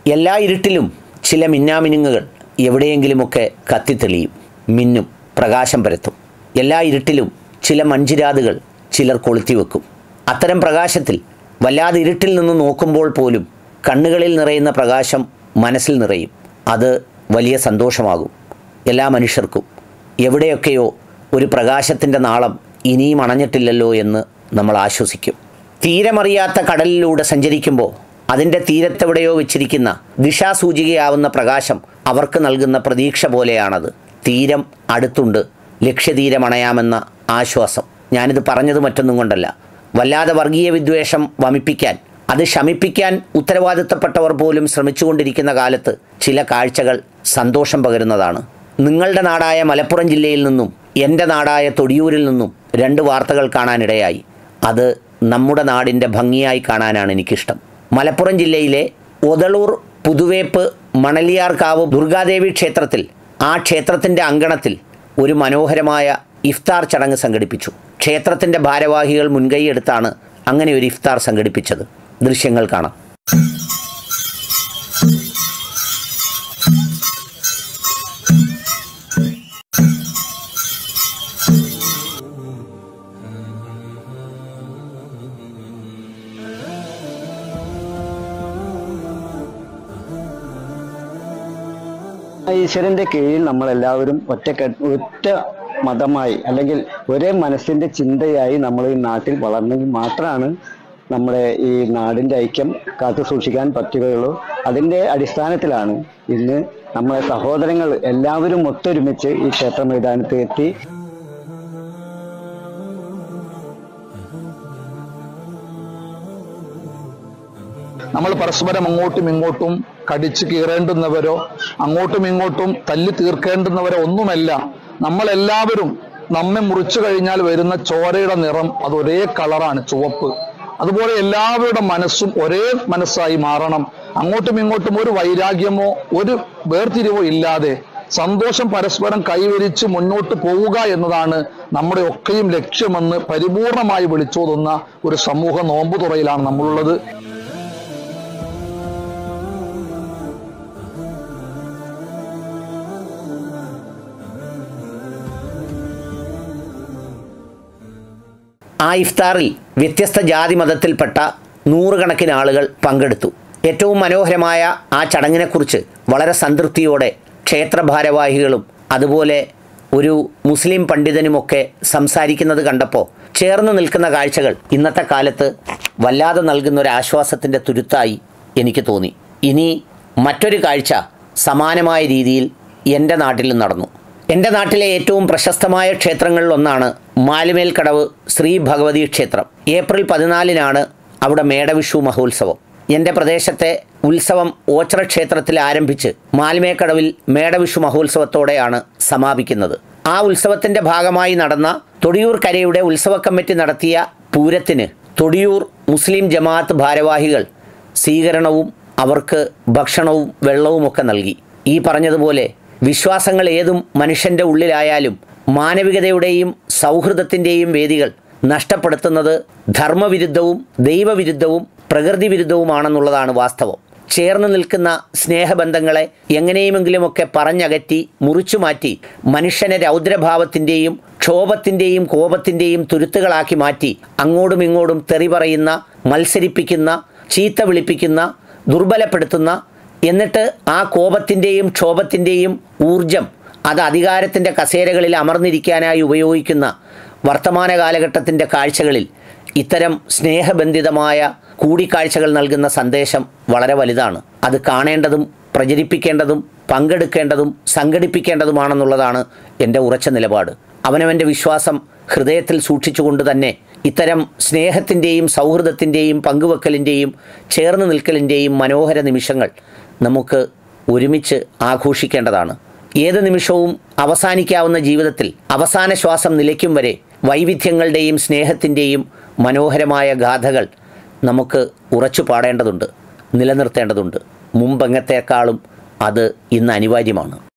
എല്ലാ ഇരുട്ടിലും ചില മിന്നാമിനുങ്ങുകൾ എവിടെയെങ്കിലുമൊക്കെ കത്തിത്തെളിയും മിന്നും പ്രകാശം പരത്തും എല്ലാ ഇരുട്ടിലും ചില മൺചിരാതുകൾ ചിലർ കൊളുത്തിവെക്കും അത്തരം പ്രകാശത്തിൽ വല്ലാതെ ഇരുട്ടിൽ നിന്ന് നോക്കുമ്പോൾ പോലും കണ്ണുകളിൽ നിറയുന്ന പ്രകാശം മനസ്സിൽ നിറയും അത് വലിയ സന്തോഷമാകും എല്ലാ മനുഷ്യർക്കും എവിടെയൊക്കെയോ ഒരു പ്രകാശത്തിൻ്റെ നാളം ഇനിയും അണഞ്ഞിട്ടില്ലല്ലോ എന്ന് നമ്മൾ ആശ്വസിക്കും തീരമറിയാത്ത കടലിലൂടെ സഞ്ചരിക്കുമ്പോൾ അതിൻ്റെ തീരത്തെവിടെയോ വെച്ചിരിക്കുന്ന ദിശാസൂചികയാവുന്ന പ്രകാശം അവർക്ക് നൽകുന്ന പ്രതീക്ഷ പോലെയാണത് തീരം അടുത്തുണ്ട് ലക്ഷ്യതീരമണയാമെന്ന ആശ്വാസം ഞാനിത് പറഞ്ഞത് മറ്റൊന്നും കൊണ്ടല്ല വല്ലാതെ വർഗീയ വിദ്വേഷം വമിപ്പിക്കാൻ അത് ശമിപ്പിക്കാൻ ഉത്തരവാദിത്തപ്പെട്ടവർ പോലും ശ്രമിച്ചുകൊണ്ടിരിക്കുന്ന കാലത്ത് ചില കാഴ്ചകൾ സന്തോഷം പകരുന്നതാണ് നിങ്ങളുടെ നാടായ മലപ്പുറം ജില്ലയിൽ നിന്നും എൻ്റെ നാടായ തൊടിയൂരിൽ നിന്നും രണ്ട് വാർത്തകൾ കാണാനിടയായി അത് നമ്മുടെ നാടിൻ്റെ ഭംഗിയായി കാണാനാണ് എനിക്കിഷ്ടം മലപ്പുറം ജില്ലയിലെ ഒതളൂർ പുതുവേപ്പ് മണലിയാർക്കാവ് ദുർഗാദേവി ക്ഷേത്രത്തിൽ ആ ക്ഷേത്രത്തിൻ്റെ അങ്കണത്തിൽ ഒരു മനോഹരമായ ഇഫ്താർ ചടങ്ങ് സംഘടിപ്പിച്ചു ക്ഷേത്രത്തിൻ്റെ ഭാരവാഹികൾ മുൻകൈയെടുത്താണ് അങ്ങനെ ഒരു ഇഫ്താർ സംഘടിപ്പിച്ചത് ദൃശ്യങ്ങൾ കാണാം ഈശ്വരന്റെ കീഴിൽ നമ്മളെല്ലാവരും ഒറ്റ ഒറ്റ മതമായി അല്ലെങ്കിൽ ഒരേ മനസ്സിന്റെ ചിന്തയായി നമ്മൾ ഈ നാട്ടിൽ വളർന്നെങ്കിൽ മാത്രമാണ് നമ്മുടെ ഈ നാടിന്റെ ഐക്യം കാത്തു സൂക്ഷിക്കാൻ പറ്റുകയുള്ളൂ അതിന്റെ അടിസ്ഥാനത്തിലാണ് ഇന്ന് നമ്മളെ സഹോദരങ്ങൾ എല്ലാവരും ഒത്തൊരുമിച്ച് ഈ ക്ഷേത്ര മൈതാനത്ത് എത്തി നമ്മൾ പരസ്പരം അങ്ങോട്ടും ഇങ്ങോട്ടും കടിച്ചു കീറേണ്ടുന്നവരോ അങ്ങോട്ടും ഇങ്ങോട്ടും തല്ലി തീർക്കേണ്ടുന്നവരോ ഒന്നുമല്ല നമ്മളെല്ലാവരും നമ്മെ മുറിച്ചു കഴിഞ്ഞാൽ വരുന്ന ചോരയുടെ നിറം അത് ഒരേ കളറാണ് ചുവപ്പ് അതുപോലെ എല്ലാവരുടെ മനസ്സും ഒരേ മനസ്സായി മാറണം അങ്ങോട്ടും ഇങ്ങോട്ടും ഒരു വൈരാഗ്യമോ ഒരു വേർതിരിവോ ഇല്ലാതെ സന്തോഷം പരസ്പരം കൈവരിച്ച് മുന്നോട്ട് പോവുക എന്നതാണ് നമ്മുടെ ഒക്കെയും ലക്ഷ്യമെന്ന് പരിപൂർണമായി വിളിച്ചോതുന്ന ഒരു സമൂഹ നോമ്പുതുറയിലാണ് നമ്മളുള്ളത് ആ ഇഫ്താറിൽ വ്യത്യസ്ത ജാതി മതത്തിൽപ്പെട്ട നൂറുകണക്കിന് ആളുകൾ പങ്കെടുത്തു ഏറ്റവും മനോഹരമായ ആ ചടങ്ങിനെക്കുറിച്ച് വളരെ സംതൃപ്തിയോടെ ക്ഷേത്ര ഭാരവാഹികളും അതുപോലെ ഒരു മുസ്ലിം പണ്ഡിതനുമൊക്കെ സംസാരിക്കുന്നത് കണ്ടപ്പോൾ ചേർന്ന് നിൽക്കുന്ന കാഴ്ചകൾ ഇന്നത്തെ കാലത്ത് വല്ലാതെ നൽകുന്ന ഒരു ആശ്വാസത്തിൻ്റെ തുരുത്തായി എനിക്ക് തോന്നി ഇനി മറ്റൊരു കാഴ്ച സമാനമായ രീതിയിൽ എൻ്റെ നാട്ടിലും നടന്നു എൻ്റെ നാട്ടിലെ ഏറ്റവും പ്രശസ്തമായ ക്ഷേത്രങ്ങളിലൊന്നാണ് മാലുമേൽക്കടവ് ശ്രീ ഭഗവതി ക്ഷേത്രം ഏപ്രിൽ പതിനാലിനാണ് അവിടെ മേടവിഷു മഹോത്സവം എൻ്റെ പ്രദേശത്തെ ഉത്സവം ഓച്ചിറ ക്ഷേത്രത്തിൽ ആരംഭിച്ച് മാലുമേക്കടവിൽ മേടവിഷു മഹോത്സവത്തോടെയാണ് സമാപിക്കുന്നത് ആ ഉത്സവത്തിൻ്റെ ഭാഗമായി നടന്ന തൊടിയൂർ കരയുടെ ഉത്സവ കമ്മിറ്റി നടത്തിയ പൂരത്തിന് തൊടിയൂർ മുസ്ലിം ജമാഅത്ത് ഭാരവാഹികൾ സ്വീകരണവും അവർക്ക് ഭക്ഷണവും വെള്ളവുമൊക്കെ നൽകി ഈ പറഞ്ഞതുപോലെ വിശ്വാസങ്ങൾ ഏതും മനുഷ്യൻ്റെ ഉള്ളിലായാലും മാനവികതയുടെയും സൗഹൃദത്തിൻ്റെയും വേദികൾ നഷ്ടപ്പെടുത്തുന്നത് ധർമ്മവിരുദ്ധവും ദൈവവിരുദ്ധവും പ്രകൃതി വിരുദ്ധവുമാണെന്നുള്ളതാണ് വാസ്തവം ചേർന്ന് നിൽക്കുന്ന സ്നേഹബന്ധങ്ങളെ എങ്ങനെയുമെങ്കിലുമൊക്കെ പറഞ്ഞകറ്റി മുറിച്ചു മാറ്റി മനുഷ്യനെ രൗദ്രഭാവത്തിൻ്റെയും ക്ഷോഭത്തിൻ്റെയും കോപത്തിൻ്റെയും തുരുത്തുകളാക്കി മാറ്റി അങ്ങോട്ടും ഇങ്ങോട്ടും തെറി പറയുന്ന മത്സരിപ്പിക്കുന്ന ചീത്ത വിളിപ്പിക്കുന്ന ദുർബലപ്പെടുത്തുന്ന എന്നിട്ട് ആ കോപത്തിൻ്റെയും ക്ഷോഭത്തിൻ്റെയും ഊർജം അത് അധികാരത്തിൻ്റെ കസേരകളിൽ അമർന്നിരിക്കാനായി ഉപയോഗിക്കുന്ന വർത്തമാന കാലഘട്ടത്തിൻ്റെ കാഴ്ചകളിൽ ഇത്തരം സ്നേഹബന്ധിതമായ കൂടിക്കാഴ്ചകൾ നൽകുന്ന സന്ദേശം വളരെ വലുതാണ് അത് കാണേണ്ടതും പ്രചരിപ്പിക്കേണ്ടതും പങ്കെടുക്കേണ്ടതും സംഘടിപ്പിക്കേണ്ടതുമാണെന്നുള്ളതാണ് എൻ്റെ ഉറച്ച നിലപാട് അവനവൻ്റെ വിശ്വാസം ഹൃദയത്തിൽ സൂക്ഷിച്ചുകൊണ്ട് തന്നെ ഇത്തരം സ്നേഹത്തിൻ്റെയും സൗഹൃദത്തിൻ്റെയും പങ്കുവെക്കലിൻ്റെയും ചേർന്ന് നിൽക്കലിൻ്റെയും മനോഹര നിമിഷങ്ങൾ നമുക്ക് ഒരുമിച്ച് ആഘോഷിക്കേണ്ടതാണ് ഏത് നിമിഷവും അവസാനിക്കാവുന്ന ജീവിതത്തിൽ അവസാന ശ്വാസം നിലയ്ക്കും വരെ വൈവിധ്യങ്ങളുടെയും സ്നേഹത്തിൻ്റെയും മനോഹരമായ ഗാഥകൾ നമുക്ക് ഉറച്ചു പാടേണ്ടതുണ്ട് നിലനിർത്തേണ്ടതുണ്ട് മുമ്പെങ്ങത്തേക്കാളും അത് ഇന്ന് അനിവാര്യമാണ്